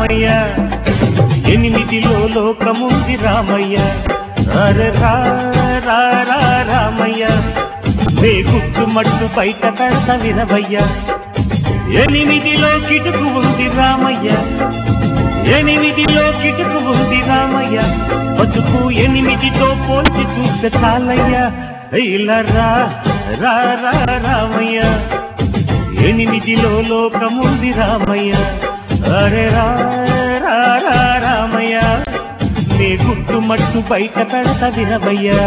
రామయ్య ఎనిమిదిలో లోకముంది రామయ్య అరె రా రా రా రామయ్య రే గుట్టు మట్టు బయట పెడత వినవయ్య ఎనిమిదిలో కిటుకు ఉంది రామయ్య ఎనిమిదిలో కిటుకు ఉంది రామయ్య బతుకు ఎనిమిదితో పోల్చి చూస్తే చాలయ్య ఇలా రా రా రా రామయ్య ఎనిమిదిలో లోకముంది రామయ్య అరే రా రా రా రామయ్య నీ గుట్టు మట్టు బయట పెడత వినవయ్యా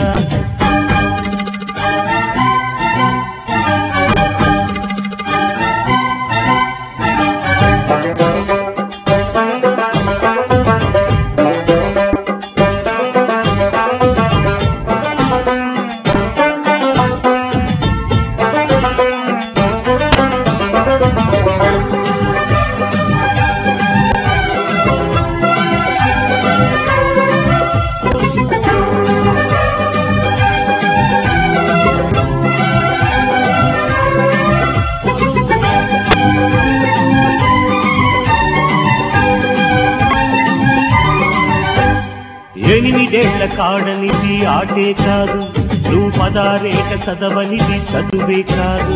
ఎనిమిదేళ్ల కాడనిది ఆటే కాదు నువ్వు పదారేట చదవనిది చదువే కాదు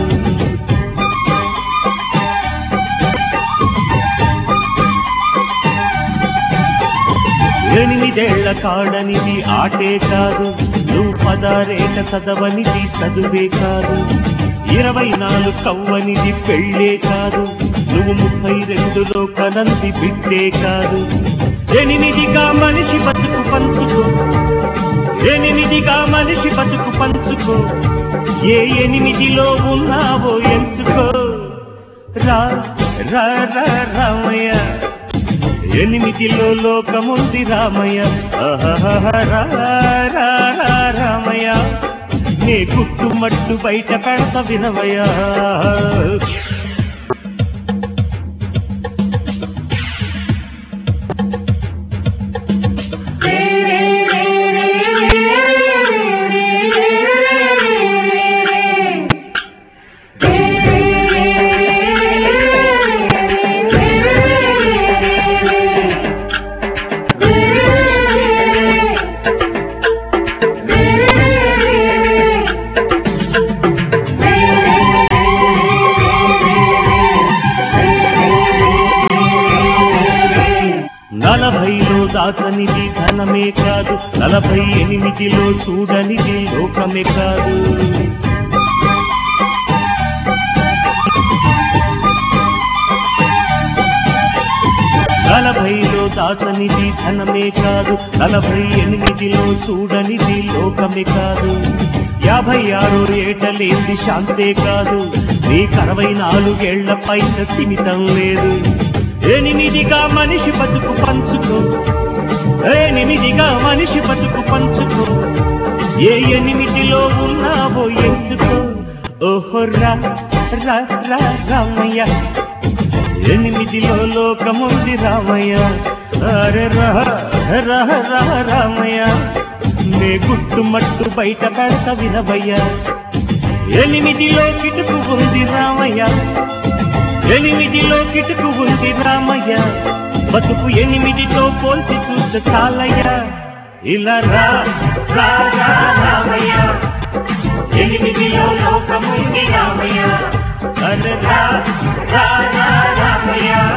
ఎనిమిదేళ్ల కాడనిది ఆటే కాదు నువ్వు పదారేట చదవనిది చదువే కాదు ఇరవై నాలుగు కవ్వనిది పెళ్ళే కాదు నువ్వు ముప్పై రెండులో కనంది బిడ్డే కాదు ఎనిమిదిగా మనిషి బతుకు పంచుకో ఎనిమిదిగా మనిషి బతుకు పంచుకో ఏ ఎనిమిదిలో ఉన్నావో ఎంచుకో రా రా రా రామయ్య ఎనిమిదిలో లోకముంది రామయ్య ఆహాహా, రా రా రా రామయ్య నీ గుట్టు మట్టు బయట పెడత వినవయ్యా నలభైలో దాచనిది ధనమే కాదు నలభై ఎనిమిదిలో చూడనిది లోకమే కాదు నలభైలో దాచనిది ధనమే కాదు నలభై ఎనిమిదిలో చూడనిది లోకమే కాదు యాభై ఆరు ఏటలేంది శాంతే కాదు నీకు అరవై నాలుగేళ్ల పైన సిమితం లేదు ఎనిమిదిగా మనిషి బతుకు పంచుకో ఎనిమిదిగా మనిషి బతుకు పంచుకో ఏ ఎనిమిదిలో ఉన్నావో ఎంచుకో ఓహో రా రా రా రామయ్య ఎనిమిదిలో లోకముంది రామయ్య అరే రహ రహ రహ రామయ్య నే గుట్టు మట్టు బయట పెడత వినవయ్య ఎనిమిదిలో కిటుకు ఉంది రామయ్య ఎనిమిదిలో కిటుకు ఉంది రామయ్య బతుకు ఎనిమిదితో పోల్చి చూస్తే చాలయ్య ఇలా రా రా రా రామయ్య ఎనిమిదిలో లోకముంది రామయ్య అరే రా రా రా రామయ్య